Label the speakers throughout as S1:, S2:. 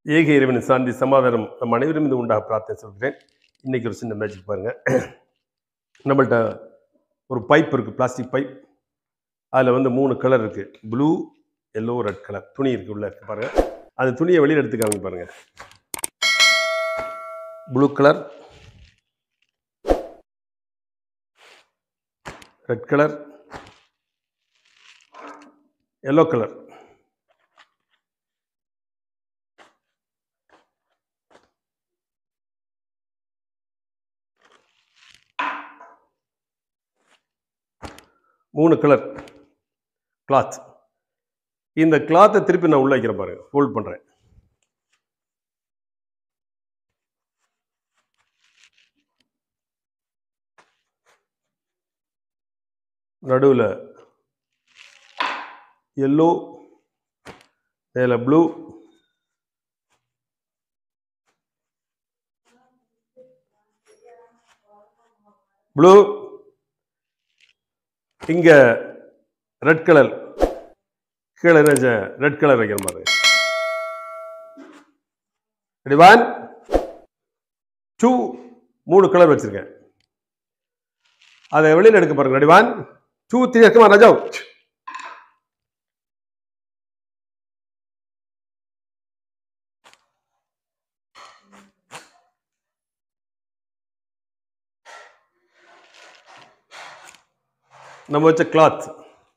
S1: ஏக இறைவனின் சாந்தி சமாதானம் நம் அனைவரும் இது உண்டாக பிரார்த்தனை சொல்கிறேன் இன்னைக்கு ஒரு சின்ன மேஜிக் பாருங்க நம்மள்ட்ட ஒரு பைப் இருக்குது பிளாஸ்டிக் பைப் அதில் வந்து மூணு கலர் இருக்குது ப்ளூ எல்லோ ரெட் கலர் துணி இருக்குது உள்ள இருக்கு பாருங்க அந்த துணியை வெளியில் எடுத்துக்காங்க பாருங்க blue colour red colour yellow colour மூணு கலர் கிளாத் இந்த கிளாத்தை திருப்பி நான் உள்ள வைக்கிறேன் பாருங்க ஃபோல்ட் பண்ணுறேன் நடுவில் எல்லோ மேலே ப்ளூ ப்ளூ இங்க ரெட் கலர் கீழே என்ன ரெட் கலர் வைக்கிற மாதிரி ரெடி ஒன் டூ மூணு கலர் வச்சிருக்கேன் அதை வெளியில் எடுக்க பாருங்க ரெடி ஒன் டூ த்ரீ இருக்குமா ரஜாவ் நம்ம வச்ச கிளாத்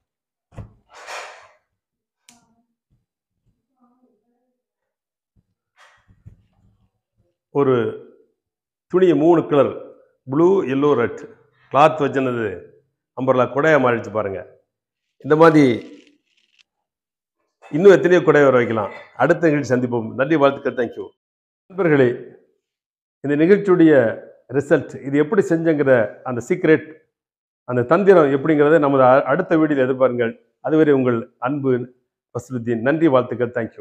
S1: ஒரு துணியை மூணு colour blue yellow red cloth வச்சினது அம்பர்லா குடையா மாறிடுச்சு பாருங்க இந்த மாதிரி இன்னும் எத்தனையோ குடை வர வைக்கலாம் அடுத்த நிகழ்ச்சி சந்திப்போம் நன்றி வாழ்த்துக்கள் தேங்க்யூ நண்பர்களே இந்த நிகழ்ச்சியுடைய ரிசல்ட் இது எப்படி செஞ்சங்கிற அந்த சீக்ரெட் அந்த தந்திரம் எப்படிங்கிறத நமது அ- அடுத்த வீடியோவில் எதிர்பாருங்கள் அதுவரை உங்கள் அன்பு வசூலுத்தீன் நன்றி வாழ்த்துக்கள் தேங்க்யூ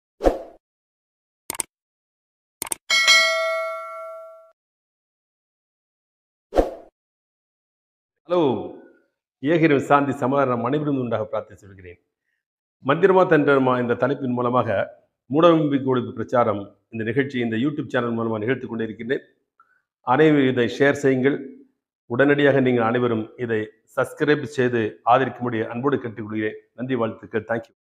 S1: ஹலோ ஏகிரம் சாந்தி சமாதானம் அனைவரும் உண்டாக பிரார்த்தனை சொல்கிறேன் மந்திரமா தந்திரமா இந்த தலைப்பின் மூலமாக மூடநம்பிக்கை ஒழிப்பு பிரச்சாரம் இந்த நிகழ்ச்சி இந்த யூடியூப் சேனல் மூலமாக நிகழ்த்தி கொண்டிருக்கின்றேன் அனைவரும் இதை ஷேர் செய்யுங்கள் உடனடியாக நீங்கள் அனைவரும் இதை சப்ஸ்கிரைப் செய்து ஆதரிக்கும்படி அன்போடு கேட்டுக்கொள்கிறேன் நன்றி வாழ்த்துக்கள் தேங்க்யூ